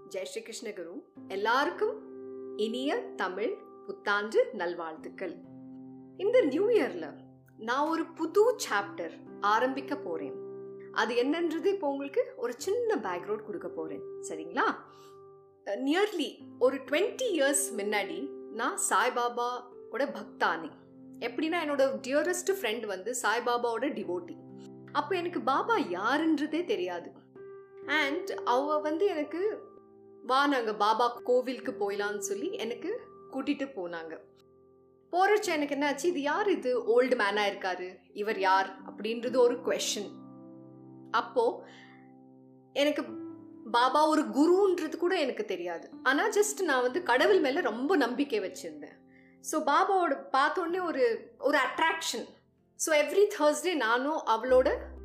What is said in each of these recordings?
ஜெய் ஸ்ரீ கிருஷ்ணகுரு எல்லாருக்கும் இனிய தமிழ் புத்தாண்டு நல்வாழ்த்துக்கள் இந்த நியூ இயர்ல நான் ஒரு புது சாப்டர் ஆரம்பிக்க போறேன் அது என்னன்றது இப்போ உங்களுக்கு ஒரு சின்ன பேக்ரவுண்ட் கொடுக்க போறேன் சரிங்களா நியர்லி ஒரு டுவெண்ட்டி இயர்ஸ் முன்னாடி நான் சாய்பாபாவோட பக்தானி எப்படின்னா என்னோட டியரஸ்ட் ஃப்ரெண்ட் வந்து சாய்பாபாவோட டிவோட்டி அப்போ எனக்கு பாபா யாருன்றதே தெரியாது அண்ட் அவ வந்து எனக்கு வா நாங்கள் பாபா கோவிலுக்கு போயிடலான்னு சொல்லி எனக்கு கூட்டிட்டு போனாங்க போறச்ச எனக்கு என்னாச்சு இது யார் இது ஓல்டு மேனா இருக்காரு இவர் யார் அப்படின்றது ஒரு கொஷின் அப்போ எனக்கு பாபா ஒரு குருன்றது கூட எனக்கு தெரியாது ஆனால் ஜஸ்ட் நான் வந்து கடவுள் மேலே ரொம்ப நம்பிக்கை வச்சிருந்தேன் ஸோ பாபாவோட பார்த்தோன்னே ஒரு ஒரு அட்ராக்ஷன் ஸோ எவ்ரி தேர்ஸ்டே நானும் அவளோட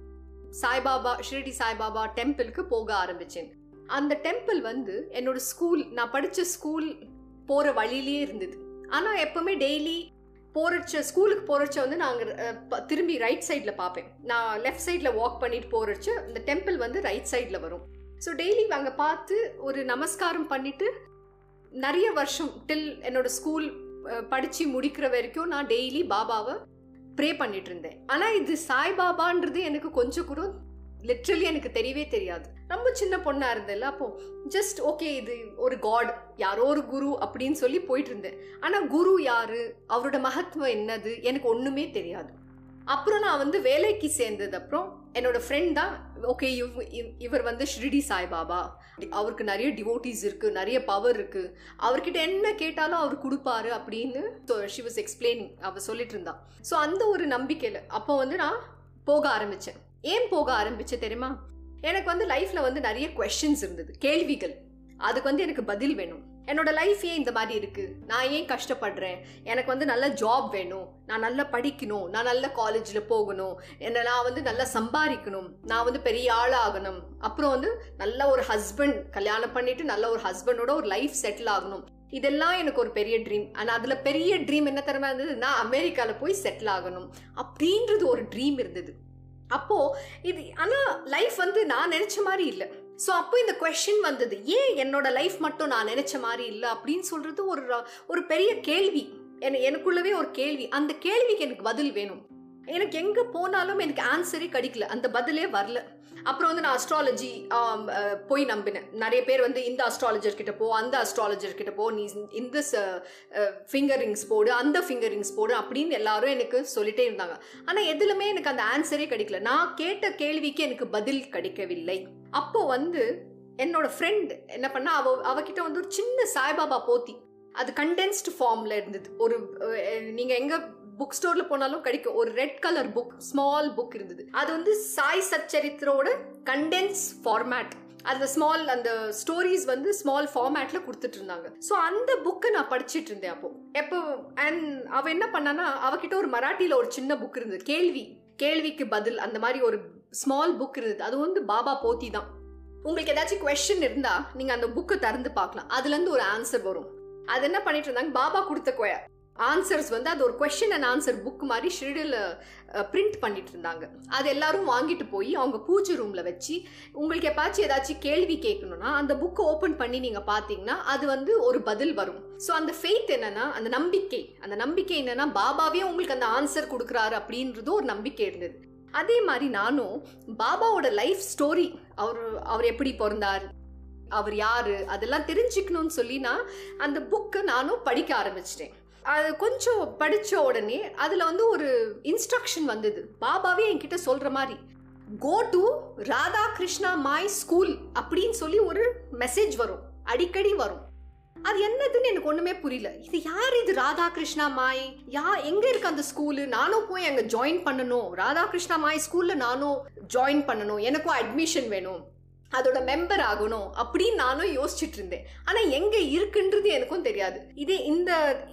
சாய்பாபா ஷிரடி சாய்பாபா டெம்பிளுக்கு போக ஆரம்பிச்சேன் அந்த டெம்பிள் வந்து என்னோட ஸ்கூல் நான் படித்த ஸ்கூல் போகிற வழியிலே இருந்தது ஆனால் எப்பவுமே டெய்லி போகிறச்ச ஸ்கூலுக்கு போகிறச்ச வந்து நாங்கள் திரும்பி ரைட் சைடில் பார்ப்பேன் நான் லெஃப்ட் சைடில் வாக் பண்ணிட்டு போகிறச்ச இந்த டெம்பிள் வந்து ரைட் சைடில் வரும் ஸோ டெய்லி அங்கே பார்த்து ஒரு நமஸ்காரம் பண்ணிட்டு நிறைய வருஷம் டில் என்னோட ஸ்கூல் படித்து முடிக்கிற வரைக்கும் நான் டெய்லி பாபாவை ப்ரே பண்ணிட்டு இருந்தேன் ஆனால் இது சாய்பாபான்றது எனக்கு கொஞ்சம் கூட லிட்ரலி எனக்கு தெரியவே தெரியாது ரொம்ப சின்ன பொண்ணா இருந்தேன்ல அப்போ ஜஸ்ட் ஓகே இது ஒரு காட் யாரோ ஒரு குரு அப்படின்னு சொல்லி போயிட்டு இருந்தேன் ஆனா குரு யாரு அவரோட மகத்துவம் என்னது எனக்கு ஒண்ணுமே தெரியாது அப்புறம் நான் வந்து வேலைக்கு சேர்ந்தது அப்புறம் என்னோட ஃப்ரெண்ட் தான் ஓகே இவ் இவர் வந்து ஷிரிடி சாய்பாபா அவருக்கு நிறைய டிவோட்டிஸ் இருக்கு நிறைய பவர் இருக்கு அவர்கிட்ட என்ன கேட்டாலும் அவர் கொடுப்பாரு அப்படின்னு ஷி வாஸ் எக்ஸ்பிளைனிங் அவர் சொல்லிட்டு இருந்தா ஸோ அந்த ஒரு நம்பிக்கையில் அப்போ வந்து நான் போக ஆரம்பிச்சேன் ஏன் போக ஆரம்பிச்சேன் தெரியுமா எனக்கு வந்து லைஃப்ல வந்து நிறைய கொஷின்ஸ் இருந்தது கேள்விகள் அதுக்கு வந்து எனக்கு பதில் வேணும் என்னோட லைஃப் ஏன் இந்த மாதிரி இருக்கு நான் ஏன் கஷ்டப்படுறேன் எனக்கு வந்து நல்ல ஜாப் வேணும் நான் நல்லா படிக்கணும் நான் நல்ல காலேஜில் போகணும் என்ன நான் வந்து நல்லா சம்பாதிக்கணும் நான் வந்து பெரிய ஆளாகணும் அப்புறம் வந்து நல்ல ஒரு ஹஸ்பண்ட் கல்யாணம் பண்ணிட்டு நல்ல ஒரு ஹஸ்பண்டோட ஒரு லைஃப் செட்டில் ஆகணும் இதெல்லாம் எனக்கு ஒரு பெரிய ட்ரீம் ஆனால் அதில் பெரிய ட்ரீம் என்ன தரமா இருந்தது நான் அமெரிக்காவில் போய் செட்டில் ஆகணும் அப்படின்றது ஒரு ட்ரீம் இருந்தது அப்போ இது ஆனால் லைஃப் வந்து நான் நினைச்ச மாதிரி இல்லை ஸோ அப்போ இந்த கொஷின் வந்தது ஏன் என்னோட லைஃப் மட்டும் நான் நினைச்ச மாதிரி இல்லை அப்படின்னு சொல்றது ஒரு ஒரு பெரிய கேள்வி என எனக்குள்ளவே ஒரு கேள்வி அந்த கேள்விக்கு எனக்கு பதில் வேணும் எனக்கு எங்கே போனாலும் எனக்கு ஆன்சரே கிடைக்கல அந்த பதிலே வரல அப்புறம் வந்து நான் அஸ்ட்ராலஜி போய் நம்பினேன் நிறைய பேர் வந்து இந்த அஸ்ட்ராலஜர் கிட்ட போ அந்த அஸ்ட்ராலஜர் கிட்ட போ நீ இந்த ஃபிங்கர் ரிங்ஸ் போடு அந்த ஃபிங்கர் ரிங்ஸ் போடு அப்படின்னு எல்லாரும் எனக்கு சொல்லிட்டே இருந்தாங்க ஆனால் எதுலுமே எனக்கு அந்த ஆன்சரே கிடைக்கல நான் கேட்ட கேள்விக்கு எனக்கு பதில் கிடைக்கவில்லை அப்போ வந்து என்னோட ஃப்ரெண்ட் என்ன பண்ணா அவ அவகிட்ட வந்து ஒரு சின்ன சாய்பாபா போத்தி அது கண்டென்ஸ்டு ஃபார்ம்ல இருந்தது ஒரு நீங்க எங்க புக் ஸ்டோர்ல போனாலும் கிடைக்கும் ஒரு red colour book small book இருந்தது அது வந்து சாய் சச்சரித்திரோட கண்டென்ஸ் ஃபார்மேட் அந்த ஸ்மால் அந்த ஸ்டோரிஸ் வந்து ஸ்மால் ஃபார்மேட்ல கொடுத்துட்டு இருந்தாங்க ஸோ அந்த புக்கை நான் படிச்சுட்டு இருந்தேன் அப்போ எப்போ அண்ட் அவ என்ன பண்ணானா அவகிட்ட ஒரு மராட்டியில ஒரு சின்ன புக் இருந்தது கேள்வி கேள்விக்கு பதில் அந்த மாதிரி ஒரு ஸ்மால் புக் இருந்தது அது வந்து பாபா போத்தி தான் உங்களுக்கு ஏதாச்சும் கொஸ்டின் இருந்தா நீங்க அந்த புக்கை திறந்து பார்க்கலாம் அதுல இருந்து ஒரு ஆன்சர் வரும் அது என்ன பண்ணிட்டு இருந்தாங்க பாபா கொடுத்த ஆன்சர்ஸ் வந்து அது ஒரு கொஸ்டின் அண்ட் ஆன்சர் புக் மாதிரி ஷிரிடில் பிரிண்ட் பண்ணிட்டு இருந்தாங்க அது எல்லாரும் வாங்கிட்டு போய் அவங்க பூஜை ரூம்ல வச்சு உங்களுக்கு எப்பாச்சும் ஏதாச்சும் கேள்வி கேட்கணும்னா அந்த புக்கை ஓப்பன் பண்ணி நீங்க பாத்தீங்கன்னா அது வந்து ஒரு பதில் வரும் ஸோ அந்த ஃபெய்த் என்னன்னா அந்த நம்பிக்கை அந்த நம்பிக்கை என்னன்னா பாபாவே உங்களுக்கு அந்த ஆன்சர் கொடுக்குறாரு அப்படின்றது ஒரு நம்பிக்கை இருந்தது அதே மாதிரி நானும் பாபாவோட லைஃப் ஸ்டோரி அவர் அவர் எப்படி பிறந்தார் அவர் யாரு அதெல்லாம் தெரிஞ்சுக்கணும்னு சொல்லி நான் அந்த புக்கை நானும் படிக்க ஆரம்பிச்சிட்டேன் அது கொஞ்சம் படித்த உடனே அதில் வந்து ஒரு இன்ஸ்ட்ரக்ஷன் வந்தது பாபாவே என்கிட்ட சொல்கிற மாதிரி go to Radha Krishna Mai school அப்படின்னு சொல்லி ஒரு மெசேஜ் வரும் அடிக்கடி வரும் அது என்னதுன்னு எனக்கு ஒண்ணுமே புரியல இது யார் இது ராதா கிருஷ்ணா மாய் யா எங்க இருக்கு அந்த ஸ்கூலு நானும் போய் அங்க ஜாயின் பண்ணணும் ராதா கிருஷ்ணா மாய் ஸ்கூல்ல நானும் ஜாயின் பண்ணணும் எனக்கும் அட்மிஷன் வேணும் அதோட மெம்பர் ஆகணும் அப்படின்னு நானும் யோசிச்சுட்டு இருந்தேன் ஆனா எங்க இருக்குன்றது எனக்கும் தெரியாது இதே இந்த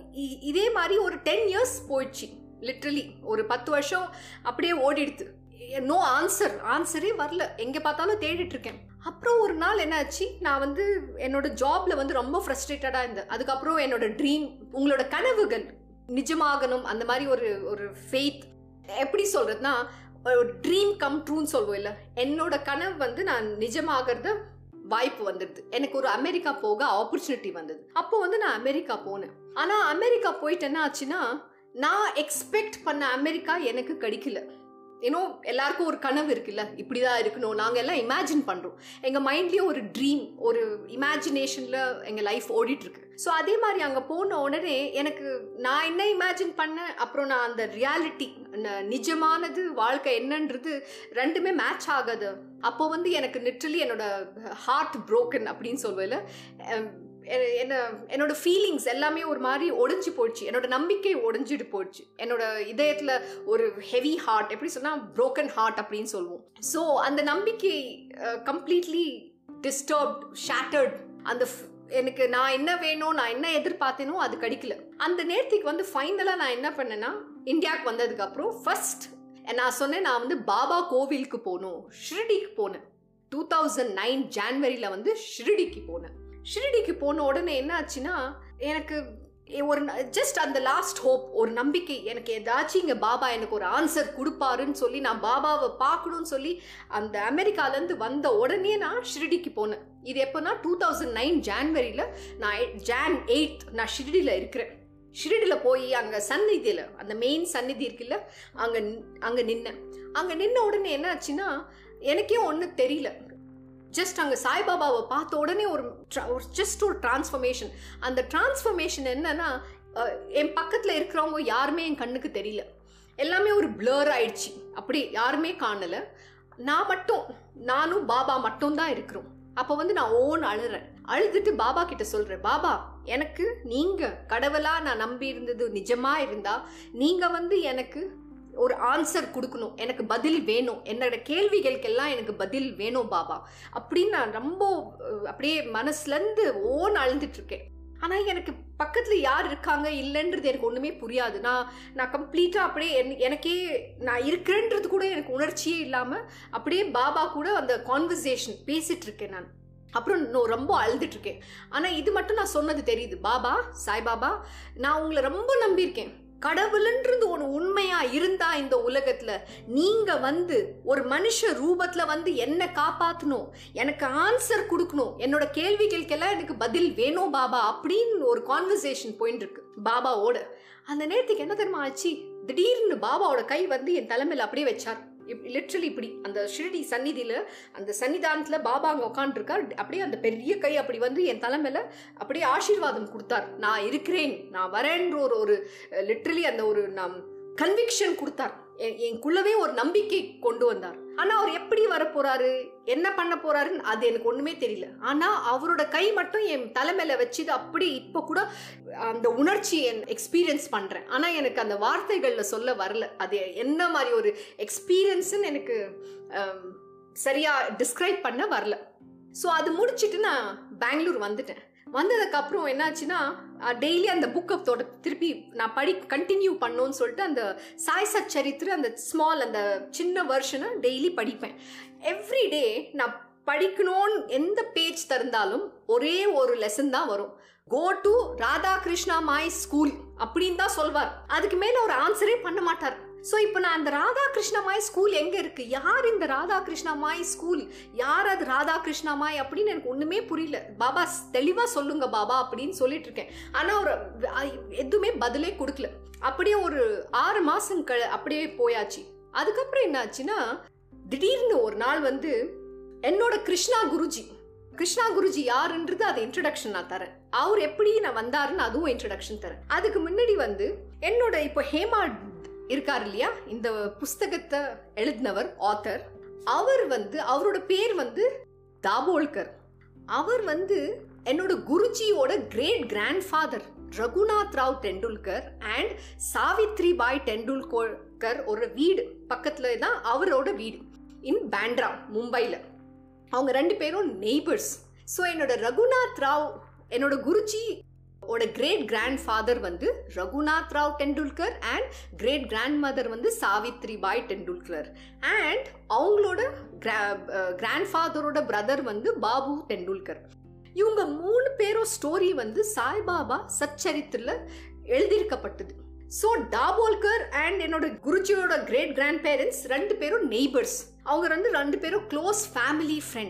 இதே மாதிரி ஒரு டென் இயர்ஸ் போயிடுச்சு லிட்ரலி ஒரு பத்து வருஷம் அப்படியே ஓடிடுது நோ ஆன்சர் ஆன்சரே வரல எங்க பார்த்தாலும் தேடிட்டு இருக்கேன் அப்புறம் ஒரு நாள் என்னாச்சு நான் வந்து என்னோட ஜாப்ல வந்து ரொம்ப ஃப்ரஸ்ட்ரேட்டடா இருந்தேன் அதுக்கப்புறம் என்னோட ட்ரீம் உங்களோட கனவுகள் நிஜமாகணும் அந்த மாதிரி ஒரு ஒரு ஃபெய்த் எப்படி சொல்றதுன்னா ஒரு ட்ரீம் கம் ட்ரூன்னு சொல்லுவோம் இல்லை என்னோட கனவு வந்து நான் நிஜமாகிறத வாய்ப்பு வந்துடுது எனக்கு ஒரு அமெரிக்கா போக ஆப்பர்ச்சுனிட்டி வந்தது அப்போ வந்து நான் அமெரிக்கா போனேன் ஆனா அமெரிக்கா போயிட்டு என்ன ஆச்சுன்னா நான் எக்ஸ்பெக்ட் பண்ண அமெரிக்கா எனக்கு கிடைக்கல ஏன்னோ எல்லாருக்கும் ஒரு கனவு இருக்குல்ல இப்படிதான் இருக்கணும் நாங்க எல்லாம் இமேஜின் பண்றோம் எங்க மைண்ட்லயும் ஒரு ட்ரீம் ஒரு இமேஜினேஷன்ல எங்க லைஃப் ஓடிட்டு இருக்கு ஸோ அதே மாதிரி அங்க போன உடனே எனக்கு நான் என்ன இமேஜின் பண்ணேன் அப்புறம் நான் அந்த ரியாலிட்டி நிஜமானது வாழ்க்கை என்னன்றது ரெண்டுமே மேட்ச் ஆகாது அப்போ வந்து எனக்கு லிட்ரலி என்னோட ஹார்ட் broken அப்படின்னு சொல்வேல என்ன என்னோட ஃபீலிங்ஸ் எல்லாமே ஒரு மாதிரி ஒடிஞ்சு போயிடுச்சு என்னோட நம்பிக்கை ஒடிஞ்சிட்டு போயிடுச்சு என்னோட இதயத்தில் ஒரு ஹெவி ஹார்ட் எப்படி சொன்னால் broken ஹார்ட் அப்படின்னு சொல்லுவோம் ஸோ அந்த நம்பிக்கை கம்ப்ளீட்லி டிஸ்டர்ப்ட் ஷேட்டர்ட் அந்த f- எனக்கு நான் என்ன வேணும் நான் என்ன எதிர்பார்த்தேனோ அது கிடைக்கல அந்த நேரத்துக்கு வந்து ஃபைனலாக நான் என்ன பண்ணேன்னா இந்தியாவுக்கு வந்ததுக்கு அப்புறம் ஃபர்ஸ்ட் நான் சொன்னேன் நான் வந்து பாபா கோவிலுக்கு போகணும் ஷிரடிக்கு போனேன் டூ தௌசண்ட் நைன் ஜான்வரியில் வந்து ஷிரடிக்கு போனேன் ஷிரடிக்கு போன உடனே என்ன ஆச்சுன்னா எனக்கு ஒரு ஜஸ்ட் அந்த லாஸ்ட் ஹோப் ஒரு நம்பிக்கை எனக்கு ஏதாச்சும் இங்கே பாபா எனக்கு ஒரு ஆன்சர் கொடுப்பாருன்னு சொல்லி நான் பாபாவை பார்க்கணும்னு சொல்லி அந்த அமெரிக்காலேருந்து வந்த உடனே நான் ஷிரடிக்கு போனேன் இது எப்போனா டூ தௌசண்ட் நைன் ஜான்வரியில் நான் ஜான் எயிட் நான் ஷிரடியில் இருக்கிறேன் ஷிரடியில் போய் அங்கே சந்நிதியில் அந்த மெயின் சந்நிதி இருக்குல்ல அங்கே அங்கே நின்னேன் அங்கே நின்ன உடனே என்ன ஆச்சுன்னா எனக்கே ஒன்றும் தெரியல ஜஸ்ட் அங்கே சாய்பாபாவை பார்த்த உடனே ஒரு tra- ஒரு ஜஸ்ட் ஒரு டிரான்ஸ்ஃபர்மேஷன் அந்த டிரான்ஸ்ஃபர்மேஷன் என்னன்னா அஹ், என் பக்கத்தில் இருக்கிறவங்க யாருமே என் கண்ணுக்கு தெரியல எல்லாமே ஒரு blur ஆயிடுச்சு அப்படி யாருமே காணல நான் மட்டும் நானும் பாபா மட்டும் தான் இருக்கிறோம் அப்போ வந்து நான் ஓன் அழுறேன் அழுதுட்டு பாபா கிட்ட சொல்றேன் பாபா எனக்கு நீங்க கடவுளா நான் நம்பி இருந்தது நிஜமா இருந்தா நீங்க வந்து எனக்கு ஒரு ஆன்சர் கொடுக்கணும் எனக்கு பதில் வேணும் என்னோட கேள்விகளுக்கெல்லாம் எனக்கு பதில் வேணும் பாபா அப்படின்னு நான் ரொம்ப அஹ், அப்படியே மனசுலேருந்து ஓன் அழுந்துட்டு இருக்கேன் ஆனால் எனக்கு பக்கத்தில் யார் இருக்காங்க இல்லைன்றது எனக்கு ஒன்றுமே புரியாது நான் நான் கம்ப்ளீட்டாக அப்படியே என் எனக்கே நான் இருக்கிறேன்றது கூட எனக்கு உணர்ச்சியே இல்லாமல் அப்படியே பாபா கூட அந்த கான்வர்சேஷன் பேசிட்டு இருக்கேன் நான் அப்புறம் நான் ரொம்ப அழுதுட்டு இருக்கேன் ஆனால் இது மட்டும் நான் சொன்னது தெரியுது பாபா சாய்பாபா நான் உங்களை ரொம்ப நம்பியிருக்கேன் கடவுள்ன்றது ஒன்று உண்மையா இருந்தா இந்த உலகத்துல நீங்க வந்து ஒரு மனுஷ ரூபத்துல வந்து என்ன காப்பாத்தணும் எனக்கு ஆன்சர் கொடுக்கணும் என்னோட கேள்விகளுக்கெல்லாம் எனக்கு பதில் வேணும் பாபா அப்படின்னு ஒரு கான்வர்சேஷன் போயிட்டு இருக்கு பாபாவோட அந்த நேரத்துக்கு என்ன தெரியுமா ஆச்சு திடீர்னு பாபாவோட கை வந்து என் தலைமையில அப்படியே வச்சார் லிட்ரலி இப்படி அந்த ஷிரடி சந்நிதியில அந்த சன்னிதானத்துல பாபா அங்க உட்காந்துருக்கார் அப்படியே அந்த பெரிய கை அப்படி வந்து என் தலைமையில அப்படியே ஆசீர்வாதம் கொடுத்தார் நான் இருக்கிறேன் நான் வரேன்ற ஒரு ஒரு லிட்ரலி அந்த ஒரு நம் கன்விக்ஷன் கொடுத்தார் என்- எனக்குள்ளவே ஒரு நம்பிக்கை கொண்டு வந்தார் ஆனா அவர் எப்படி வர போறாரு என்ன பண்ண போறாருன்னு அது எனக்கு ஒண்ணுமே தெரியல ஆனா அவரோட கை மட்டும் என் தலைமையில வச்சுது அப்படி இப்ப கூட அந்த உணர்ச்சி என் எக்ஸ்பீரியன்ஸ் பண்றேன் ஆனா எனக்கு அந்த வார்த்தைகள்ல சொல்ல வரல அது என்ன மாதிரி ஒரு எக்ஸ்பீரியன்ஸ்னு எனக்கு ஆம், சரியா டிஸ்கிரைப் பண்ண வரல ஸோ அது முடிச்சிட்டு நான் பெங்களூர் வந்துட்டேன் வந்ததுக்கப்புறம் என்னாச்சுன்னா டெய்லி அந்த புக்கை தொட திருப்பி நான் படி கண்டினியூ பண்ணோன்னு சொல்லிட்டு அந்த சாய் சத் சரித்திர அந்த ஸ்மால் அந்த சின்ன வெர்ஷனை டெய்லி படிப்பேன் எவ்ரி டே நான் படிக்கணும்னு எந்த பேஜ் திறந்தாலும் ஒரே ஒரு லெசன் தான் வரும் go to Radhakrishna Mai school அப்படின்னு தான் சொல்வார் அதுக்கு மேல ஒரு ஆன்சரே பண்ண மாட்டார் ஸோ இப்போ நான் அந்த ராதாகிருஷ்ண மாய் ஸ்கூல் எங்க இருக்கு யார் இந்த ராதாகிருஷ்ணா மாய் ஸ்கூல் யார் அது ராதாகிருஷ்ணா மாய் அப்படின்னு எனக்கு ஒண்ணுமே புரியல பாபா ஸ்- தெளிவா சொல்லுங்க பாபா அப்படின்னு சொல்லிட்டு இருக்கேன் ஆனா ஒரு அ- எதுவுமே பதிலே கொடுக்கல அப்படியே ஒரு ஆறு மாசம் க அப்படியே போயாச்சு அதுக்கப்புறம் என்னாச்சுன்னா திடீர்னு ஒரு நாள் வந்து என்னோட கிருஷ்ணா குருஜி கிருஷ்ணா குருஜி யாருன்றது அது இன்ட்ரடக்ஷன் நான் தரேன் அவர் எப்படி நான் வந்தாருன்னு அதுவும் இன்ட்ரடக்ஷன் தரேன் அதுக்கு முன்னாடி வந்து என்னோட இப்போ ஹேமா இருக்கார் இல்லையா இந்த புஸ்தகத்தை எழுதினவர் ஆத்தர் அவர் வந்து அவரோட பேர் வந்து தாபோல்கர் அவர் வந்து என்னோட குருஜியோட great grandfather Raghunath Rao Tendulkar and Savitri Bai Tendulkar ஒரு வீடு பக்கத்துல தான் அவரோட வீடு இன் பேண்ட்ரா மும்பையில் அவங்க ரெண்டு பேரும் நெய்பர்ஸ் ஸோ என்னோட ரகுநாத் ராவ் என்னோட குருஜி ஓட கிரேட் கிராண்ட் ஃபாதர் வந்து Raghunath Rao Tendulkar and great grandmother வந்து சாவித்ரி பாய் டெண்டுல்கர் அண்ட் அவங்களோட கிராண்ட் ஃபாதரோட பிரதர் வந்து பாபு டெண்டுல்கர் இவங்க மூணு பேரும் ஸ்டோரி வந்து சாய்பாபா சச்சரித்திரத்தில் எழுதியிருக்கப்பட்டது ஸோ டாபோல்கர் அண்ட் என்னோட குருஜியோட கிரேட் கிராண்ட் பேரண்ட்ஸ் ரெண்டு பேரும் நெய்பர்ஸ் அவங்க வந்து ரெண்டு பேரும் க்ளோஸ் ஃபேமிலி ஃப்ரெண்ட்ஸ்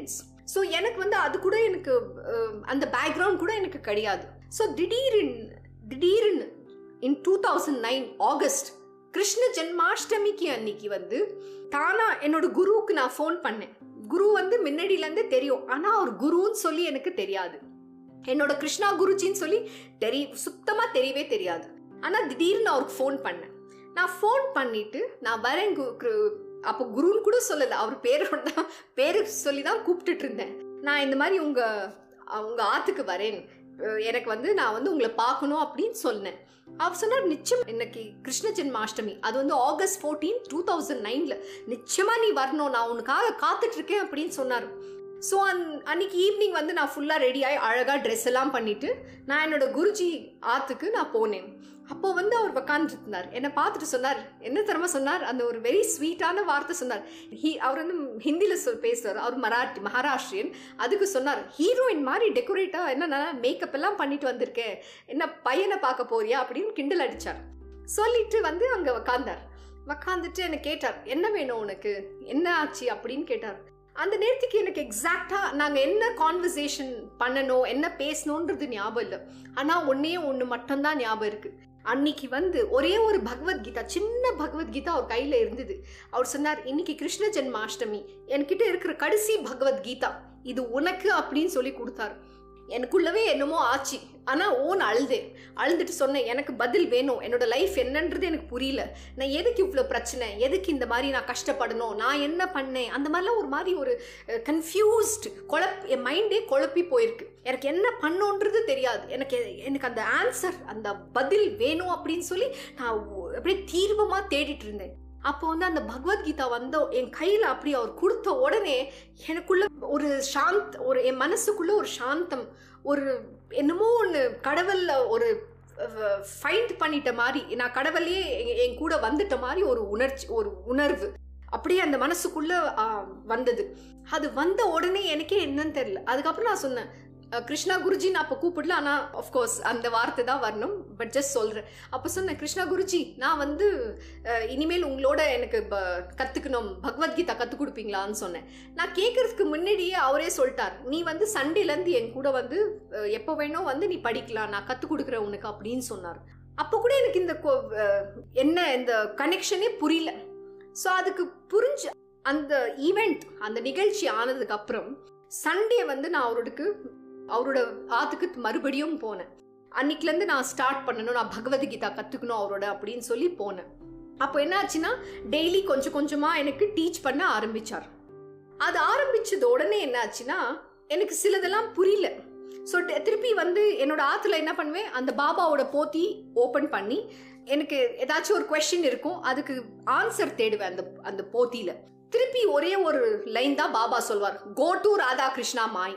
ஸோ எனக்கு வந்து அது கூட எனக்கு அஹ், அந்த பேக்ரவுண்ட் கூட எனக்கு கிடையாது ஸோ திடீர்னு திடீர்னு in two thousand nine August Krishna ஜென்மாஷ்டமிக்கு அன்னைக்கு வந்து தானா என்னோட குருவுக்கு நான் ஃபோன் பண்ணேன் குரு வந்து முன்னாடியிலேருந்து தெரியும் ஆனால் அவர் குருன்னு சொல்லி எனக்கு தெரியாது என்னோட கிருஷ்ணா குருஜின்னு சொல்லி தெரி சுத்தமாக தெரியவே தெரியாது ஆனால் திடீர்னு அவருக்கு ஃபோன் பண்ணேன் நான் ஃபோன் பண்ணிட்டு நான் வரேன் கு- கு- அப்போ குருன்னு கூட சொல்லலை அவர் பேரோட தான் பேரு சொல்லி தான் கூப்பிட்டுட்டு இருந்தேன் நான் இந்த மாதிரி உங்கள் உங்கள் ஆற்றுக்கு வரேன் அஹ் எனக்கு வந்து நான் வந்து உங்களை பார்க்கணும் அப்படின்னு சொன்னேன் அவர் சொன்னார் நிச்சயம் இன்னைக்கு கிருஷ்ண ஜென்மாஷ்டமி அது வந்து ஆகஸ்ட் ஃபோர்டீன் டூ தௌசண்ட் நைனில் நிச்சயமா நீ வரணும் நான் உனக்காக காத்துட்டு இருக்கேன் அப்படின்னு சொன்னார் ஸோ அன் அன்னைக்கு ஈவினிங் வந்து நான் ஃபுல்லாக ரெடி ஆகி அழகாக ட்ரெஸ் எல்லாம் பண்ணிட்டு நான் என்னோட குருஜி ஆற்றுக்கு நான் போனேன் அப்போ வந்து அவர் உட்காந்துட்டு இருந்தார் என்னை பார்த்துட்டு சொன்னார் என்ன தரமா சொன்னார் அந்த ஒரு வெரி ஸ்வீட்டான வார்த்தை சொன்னார் ஹீ அவர் வந்து ஹிந்தியில் சொல் பேசுவார் அவர் மராட்டி மகாராஷ்டிரியன் அதுக்கு சொன்னார் ஹீரோயின் மாதிரி டெக்கரேட்டாக என்ன மேக்கப் எல்லாம் பண்ணிட்டு வந்திருக்கேன் என்ன பையனை பார்க்க போறியா அப்படின்னு கிண்டல் அடிச்சார் சொல்லிட்டு வந்து அங்கே உக்காந்தார் உக்காந்துட்டு என்னை கேட்டார் என்ன வேணும் உனக்கு என்ன ஆச்சு அப்படின்னு கேட்டார் அந்த நேரத்துக்கு எனக்கு எக்ஸாக்டாக நாங்கள் என்ன கான்வர்சேஷன் பண்ணணும் என்ன பேசணுன்றது ஞாபகம் இல்லை ஆனால் ஒன்றே ஒன்று மட்டும்தான் ஞாபகம் இருக்குது அன்னைக்கு வந்து ஒரே ஒரு பகவத்கீதா சின்ன பகவத்கீதா அவர் கையில் இருந்தது அவர் சொன்னார் இன்னைக்கு கிருஷ்ண ஜென்மாஷ்டமி என்கிட்ட இருக்கிற கடைசி பகவத்கீதா இது உனக்கு அப்படின்னு சொல்லி கொடுத்தாரு எனக்குள்ளவே என்னமோ ஆச்சு ஆனால் ஓன் அழுதேன் அழுதுட்டு சொன்னேன் எனக்கு பதில் வேணும் என்னோட லைஃப் என்னன்றது எனக்கு புரியல நான் எதுக்கு இவ்வளோ பிரச்சனை எதுக்கு இந்த மாதிரி நான் கஷ்டப்படணும் நான் என்ன பண்ணேன் அந்த மாதிரிலாம் ஒரு மாதிரி ஒரு கன்ஃபியூஸ்டு குழப் என் மைண்டே குழப்பி போயிருக்கு எனக்கு என்ன பண்ணோன்றது தெரியாது எனக்கு எனக்கு அந்த ஆன்சர் அந்த பதில் வேணும் அப்படின்னு சொல்லி நான் ஒ- அப்படியே தீர்வமாக தேடிட்டு இருந்தேன் அப்போ வந்து அந்த பகவத்கீதா வந்து என் கையில் அப்படி அவர் கொடுத்த உடனே எனக்குள்ள ஒரு சாந்த் ஒரு என் மனசுக்குள்ள ஒரு சாந்தம் ஒரு என்னமோ ஒன்று கடவுளில் ஒரு ஃபைண்ட் பண்ணிட்ட மாதிரி நான் கடவுளையே எ- என் கூட வந்துட்ட மாதிரி ஒரு உணர்ச்சி ஒரு உணர்வு அப்படியே அந்த மனசுக்குள்ள ஆ, வந்தது அது வந்த உடனே எனக்கே என்னன்னு தெரியல அதுக்கப்புறம் நான் சொன்னேன் அஹ், கிருஷ்ணா குருஜி நான் அப்போ கூப்பிடல ஆனால் ஆஃப்கோர்ஸ் அந்த வார்த்தை தான் வரணும் பட் ஜஸ்ட் சொல்கிறேன் அப்போ சொன்னேன் கிருஷ்ணா குருஜி நான் வந்து அஹ், இனிமேல் உங்களோட எனக்கு ப கற்றுக்கணும் பகவத்கீதா கற்றுக் கொடுப்பீங்களான்னு சொன்னேன் நான் கேட்கறதுக்கு முன்னாடியே அவரே சொல்லிட்டார் நீ வந்து சண்டேலேருந்து என் கூட வந்து அஹ், எப்போ வேணோ வந்து நீ படிக்கலாம் நான் கற்றுக் கொடுக்குறேன் உனக்கு அப்படின்னு சொன்னார் அப்போ கூட எனக்கு இந்த கொ- அஹ், என்ன இந்த கனெக்ஷனே புரியல ஸோ அதுக்கு புரிஞ்சு அந்த ஈவெண்ட் அந்த நிகழ்ச்சி ஆனதுக்கு அப்புறம் சண்டே வந்து நான் அவருக்கு அவரோட ஆத்துக்கு மறுபடியும் போனேன் அன்னைக்குலேருந்து நான் ஸ்டார்ட் பண்ணணும் நான் பகவத்கீதா கற்றுக்கணும் அவரோட அப்படின்னு சொல்லி போனேன் அப்போ என்ன ஆச்சுன்னா டெய்லி கொஞ்சம் கொஞ்சமாக எனக்கு டீச் பண்ண ஆரம்பிச்சார் அது ஆரம்பிச்சது உடனே என்ன ஆச்சுன்னா எனக்கு சிலதெல்லாம் புரியல ஸோ திருப்பி வந்து என்னோட ஆற்றுல என்ன பண்ணுவேன் அந்த பாபாவோட போத்தி ஓப்பன் பண்ணி எனக்கு ஏதாச்சும் ஒரு கொஷின் இருக்கும் அதுக்கு ஆன்சர் தேடுவேன் அந்த அந்த போத்தியில் திருப்பி ஒரே ஒரு லைன் தான் பாபா சொல்வார் go to Radha Krishna Mai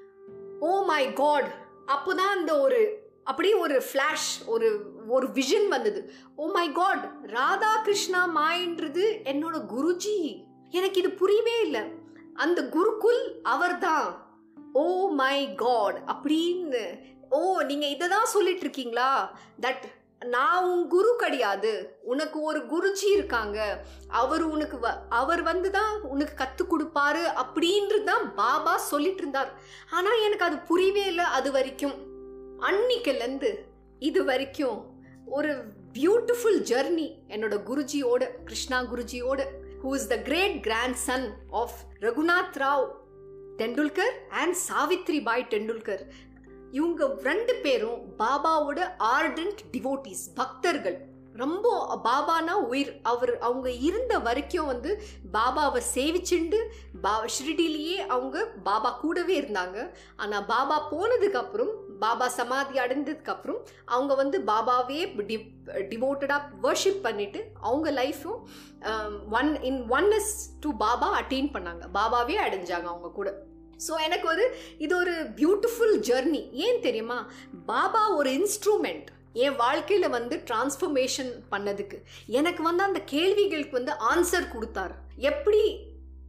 oh my God அப்போதான் அந்த ஒரு அப்படியே ஒரு ஃப்ளாஷ் ஒரு ஒரு விஷன் வந்தது oh my God Radha Krishna மாயின்றது என்னோட குருஜி எனக்கு இது புரியவே இல்லை அந்த குருகுல் அவர்தான் ஓ மை காட் அப்படின்னு ஓ நீங்க இதை தான் சொல்லிட்டு இருக்கீங்களா தட் நான் உன் குரு கிடையாது உனக்கு ஒரு குருஜி இருக்காங்க அவர் உனக்கு வ- அவர் வந்து தான் உனக்கு கற்றுக் கொடுப்பாரு அப்படின்றது தான் பாபா சொல்லிட்டு இருந்தார் ஆனால் எனக்கு அது புரியவே இல்லை அது வரைக்கும் அன்னிக்கிலேருந்து இது வரைக்கும் ஒரு பியூட்டிஃபுல் ஜர்னி என்னோட குருஜியோட கிருஷ்ணா குருஜியோட who is the great grandson of Raghunath Rao Tendulkar and Savitri Bai Tendulkar இவங்க ரெண்டு பேரும் பாபாவோட ஆர்டன்ட் டிவோட்டிஸ் பக்தர்கள் ரொம்ப பாபானா உயிர் அவர் அவங்க இருந்த வரைக்கும் வந்து பாபாவை சேவிச்சுண்டு பா ஷிரடிலேயே அவங்க பாபா கூடவே இருந்தாங்க ஆனால் பாபா போனதுக்கு அப்புறம் பாபா சமாதி அடைந்ததுக்கு அப்புறம் அவங்க வந்து பாபாவே டி டிவோட்டடாக வர்ஷிப் பண்ணிட்டு அவங்க லைஃப்பும் one in oneness to Baba attain பண்ணாங்க பாபாவே அடைஞ்சாங்க அவங்க கூட ஸோ எனக்கு ஒரு இது ஒரு பியூட்டிஃபுல் ஜர்னி ஏன் தெரியுமா பாபா ஒரு இன்ஸ்ட்ருமெண்ட் என் வாழ்க்கையில் வந்து டிரான்ஸ்ஃபர்மேஷன் பண்ணதுக்கு எனக்கு வந்து அந்த கேள்விகளுக்கு வந்து ஆன்சர் கொடுத்தார் எப்படி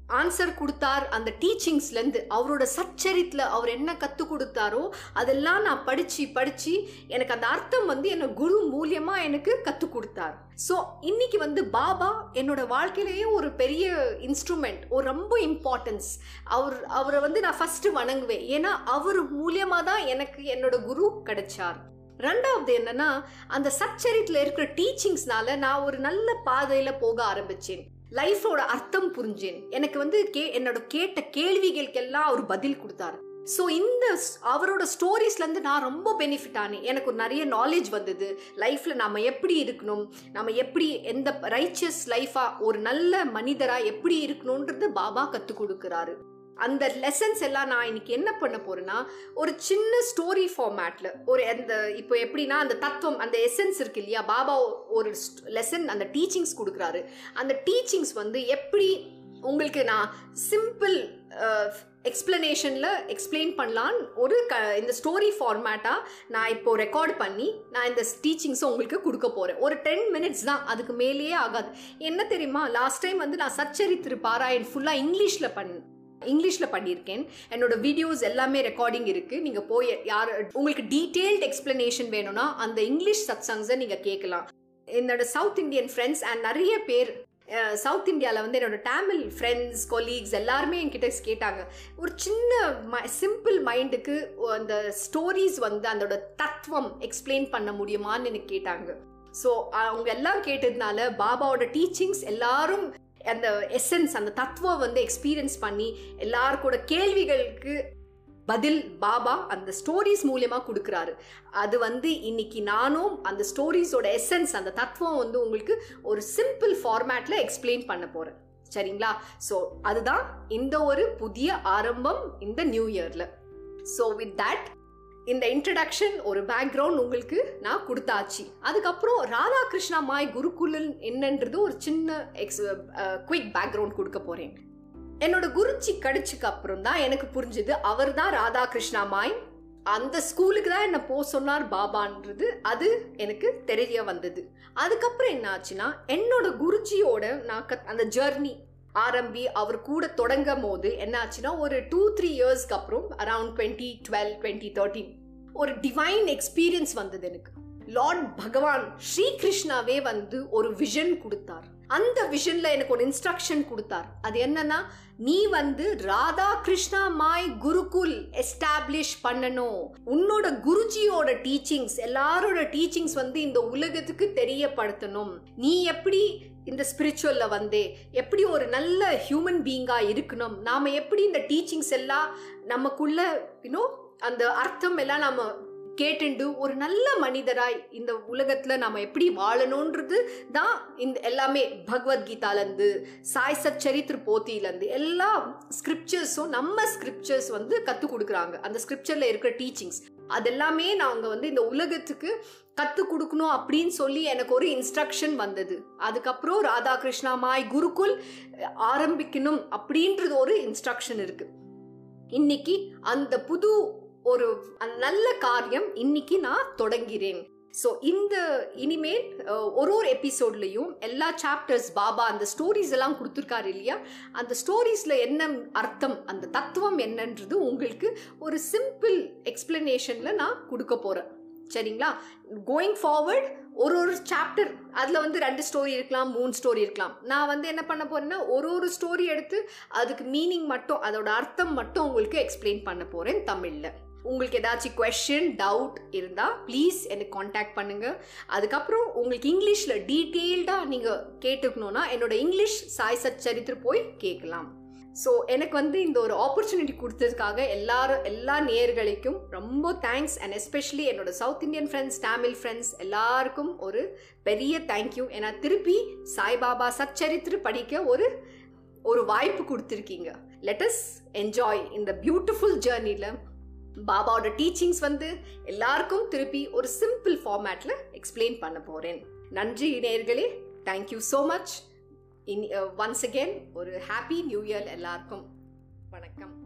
ஆன்சர் கொடுத்தார் அந்த டீச்சிங்ஸ்லேருந்து அவரோட சச்சரித்தில் அவர் என்ன கற்றுக் கொடுத்தாரோ அதெல்லாம் நான் படித்து படித்து எனக்கு அந்த அர்த்தம் வந்து என்ன குரு மூலியமாக எனக்கு கற்றுக் கொடுத்தார் ஸோ இன்னைக்கு வந்து பாபா என்னோட வாழ்க்கையிலேயே ஒரு பெரிய இன்ஸ்ட்ருமெண்ட் ஒரு ரொம்ப இம்பார்ட்டன்ஸ் அவர் அவரை வந்து நான் ஃபஸ்ட்டு வணங்குவேன் ஏன்னா அவர் மூலியமாக தான் எனக்கு என்னோட குரு கிடைச்சார் ரெண்டாவது என்னன்னா அந்த சச்சரித்தில் இருக்கிற டீச்சிங்ஸ்னால நான் ஒரு நல்ல பாதையில் போக ஆரம்பிச்சேன் லைஃபோட அர்த்தம் புரிஞ்சேன் எனக்கு வந்து கே என்னோட கேட்ட கேள்விகளுக்கெல்லாம் அவர் பதில் கொடுத்தாரு ஸோ இந்த அவரோட ஸ்டோரிஸ்லேருந்து நான் ரொம்ப பெனிஃபிட் ஆனேன் எனக்கு ஒரு நிறைய நாலேஜ் வந்தது லைஃப்பில் நம்ம எப்படி இருக்கணும் நம்ம எப்படி எந்த ரைச்சஸ் லைஃபாக ஒரு நல்ல மனிதராக எப்படி இருக்கணுன்றது பாபா கற்றுக் கொடுக்குறாரு அந்த லெசன்ஸ் எல்லாம் நான் இன்னைக்கு என்ன பண்ண போறேன்னா ஒரு சின்ன ஸ்டோரி ஃபார்மேட்ல ஒரு அந்த இப்போ எப்படின்னா அந்த தத்துவம் அந்த எசன்ஸ் இருக்கு இல்லையா பாபா ஒரு லெசன் அந்த டீச்சிங்ஸ் கொடுக்குறாரு அந்த டீச்சிங்ஸ் வந்து எப்படி உங்களுக்கு நான் சிம்பிள் எக்ஸ்பிளனேஷனில் எக்ஸ்பிளைன் பண்ணலான்னு ஒரு க இந்த ஸ்டோரி ஃபார்மேட்டாக நான் இப்போ ரெக்கார்ட் பண்ணி நான் இந்த டீச்சிங்ஸை உங்களுக்கு கொடுக்க போகிறேன் ஒரு டென் மினிட்ஸ் தான் அதுக்கு மேலேயே ஆகாது என்ன தெரியுமா லாஸ்ட் டைம் வந்து நான் சச்சரித்திரு பாராயண் ஃபுல்லாக இங்கிலீஷில் பண்ண இங்கிலீஷில் பண்ணியிருக்கேன் என்னோட வீடியோஸ் எல்லாமே ரெக்கார்டிங் இருக்குது நீங்கள் போய் யார் உங்களுக்கு டீட்டெயில்டு எக்ஸ்பிளனேஷன் வேணும்னா அந்த இங்கிலீஷ் சத்சங்ஸை நீங்கள் கேட்கலாம் என்னோட சவுத் இந்தியன் ஃப்ரெண்ட்ஸ் அண்ட் நிறைய பேர் சவுத் இந்தியாவில் வந்து என்னோட தமிழ் ஃப்ரெண்ட்ஸ் கொலீக்ஸ் எல்லாருமே என்கிட்ட கேட்டாங்க ஒரு சின்ன ம சிம்பிள் மைண்டுக்கு அந்த ஸ்டோரிஸ் வந்து அதோட தத்துவம் எக்ஸ்பிளைன் பண்ண முடியுமான்னு எனக்கு கேட்டாங்க ஸோ அவங்க எல்லாம் கேட்டதுனால பாபாவோட டீச்சிங்ஸ் எல்லாரும் அந்த எசன்ஸ் அந்த தத்துவம் வந்து எக்ஸ்பீரியன்ஸ் பண்ணி எல்லாருக்கூட கேள்விகளுக்கு பதில் பாபா அந்த ஸ்டோரிஸ் மூலியமாக கொடுக்குறாரு அது வந்து இன்னைக்கு நானும் அந்த ஸ்டோரிஸோட எசன்ஸ் அந்த தத்துவம் வந்து உங்களுக்கு ஒரு சிம்பிள் ஃபார்மேட்டில் எக்ஸ்பிளைன் பண்ண போகிறேன் சரிங்களா ஸோ அதுதான் இந்த ஒரு புதிய ஆரம்பம் இந்த நியூ இயரில் ஸோ வித் தட் இந்த இன்ட்ரடக்ஷன் ஒரு பேக்ரவுண்ட் உங்களுக்கு நான் கொடுத்தாச்சு அதுக்கப்புறம் ராதாகிருஷ்ணா மாய் குருகுலன் என்னன்றது ஒரு சின்ன எக்ஸ் குயிக் பேக்ரவுண்ட் கொடுக்க போகிறேன் என்னோட குருச்சி கடிச்சுக்கு அப்புறம் தான் எனக்கு புரிஞ்சுது அவர் தான் ராதாகிருஷ்ணா மாய் அந்த ஸ்கூலுக்கு தான் என்னை போ சொன்னார் பாபான்றது அது எனக்கு தெரிய வந்தது அதுக்கப்புறம் என்ன ஆச்சுன்னா என்னோட குருஜியோட நான் அந்த ஜர்னி ஆரம்பி அவர் கூட தொடங்கும் போது என்ன ஆச்சுன்னா ஒரு டூ த்ரீ இயர்ஸ்க்கு அப்புறம் around twenty twelve twenty thirteen ஒரு டிவைன் எக்ஸ்பீரியன்ஸ் வந்தது எனக்கு லார்ட் பகவான் ஸ்ரீ கிருஷ்ணாவே வந்து ஒரு விஷன் கொடுத்தார் அந்த விஷன்ல எனக்கு ஒரு இன்ஸ்ட்ரக்ஷன் கொடுத்தார் அது என்னன்னா நீ வந்து ராதா கிருஷ்ணா மாய் குருகுல் எஸ்டாப்ளிஷ் பண்ணணும் உன்னோட குருஜியோட டீச்சிங்ஸ் எல்லாரோட டீச்சிங்ஸ் வந்து இந்த உலகத்துக்கு தெரியப்படுத்தணும் நீ எப்படி இந்த ஸ்பிரிச்சுவல்ல வந்தே எப்படி ஒரு நல்ல ஹியூமன் பீங்கா இருக்கணும் நாம எப்படி இந்த டீச்சிங்ஸ் எல்லாம் நமக்குள்ள யூனோ அந்த அர்த்தம் எல்லாம் நம்ம கேட்டுண்டு ஒரு நல்ல மனிதராய் இந்த உலகத்துல நாம எப்படி வாழணுன்றது தான் இந்த எல்லாமே பகவத்கீதாலேருந்து சாய் சத் சரித்திர போத்தியிலேருந்து எல்லா ஸ்கிரிப்சர்ஸும் நம்ம ஸ்கிரிப்சர்ஸ் வந்து கற்றுக் கொடுக்குறாங்க அந்த ஸ்கிரிப்சரில் இருக்கிற டீச்சிங்ஸ் அதெல்லாமே நாங்கள் வந்து இந்த உலகத்துக்கு கற்றுக் கொடுக்கணும் அப்படின்னு சொல்லி எனக்கு ஒரு இன்ஸ்ட்ரக்ஷன் வந்தது அதுக்கப்புறம் ராதாகிருஷ்ணா மாய் குருகுல் ஆரம்பிக்கணும் அப்படின்றது ஒரு இன்ஸ்ட்ரக்ஷன் இருக்கு இன்னைக்கு அந்த புது ஒரு நல்ல காரியம் இன்னைக்கு நான் தொடங்கிறேன் ஸோ இந்த இனிமேல் ஒரு ஒரு எபிசோட்லையும் எல்லா சாப்டர்ஸ் பாபா அந்த ஸ்டோரிஸ் எல்லாம் கொடுத்துருக்காரு இல்லையா அந்த ஸ்டோரிஸில் என்ன அர்த்தம் அந்த தத்துவம் என்னன்றது உங்களுக்கு ஒரு சிம்பிள் எக்ஸ்பிளனேஷனில் நான் கொடுக்க போகிறேன் சரிங்களா கோயிங் ஃபார்வர்ட் ஒரு ஒரு சாப்டர் அதில் வந்து ரெண்டு ஸ்டோரி இருக்கலாம் மூணு ஸ்டோரி இருக்கலாம் நான் வந்து என்ன பண்ண போறேன்னா ஒரு ஒரு ஸ்டோரி எடுத்து அதுக்கு மீனிங் மட்டும் அதோட அர்த்தம் மட்டும் உங்களுக்கு எக்ஸ்பிளைன் பண்ண போகிறேன் தமிழில் உங்களுக்கு ஏதாச்சும் கொஷின் டவுட் இருந்தால் ப்ளீஸ் எனக்கு காண்டாக்ட் பண்ணுங்கள் அதுக்கப்புறம் உங்களுக்கு இங்கிலீஷில் டீட்டெயில்டாக நீங்கள் கேட்டுக்கணுன்னா என்னோட இங்கிலீஷ் சாய் சத் சரித்திர போய் கேட்கலாம் ஸோ எனக்கு வந்து இந்த ஒரு ஆப்பர்ச்சுனிட்டி கொடுத்ததுக்காக எல்லாரும் எல்லா நேர்களுக்கும் ரொம்ப தேங்க்ஸ் அண்ட் எஸ்பெஷலி என்னோட South Indian friends Tamil friends எல்லாருக்கும் ஒரு பெரிய தேங்க்யூ ஏன்னா திருப்பி சாய்பாபா சச்சரித்திர படிக்க ஒரு ஒரு வாய்ப்பு கொடுத்துருக்கீங்க லெட்டஸ் என்ஜாய் இந்த பியூட்டிஃபுல் ஜேர்னியில் பாபாவோட டீச்சிங்ஸ் வந்து எல்லாருக்கும் திருப்பி ஒரு சிம்பிள் ஃபார்மேட்டில் எக்ஸ்பிளைன் பண்ண போகிறேன் நன்றி நேர்களே thank you so much and once again ஒரு ஹாப்பி நியூ இயர் எல்லாருக்கும் வணக்கம்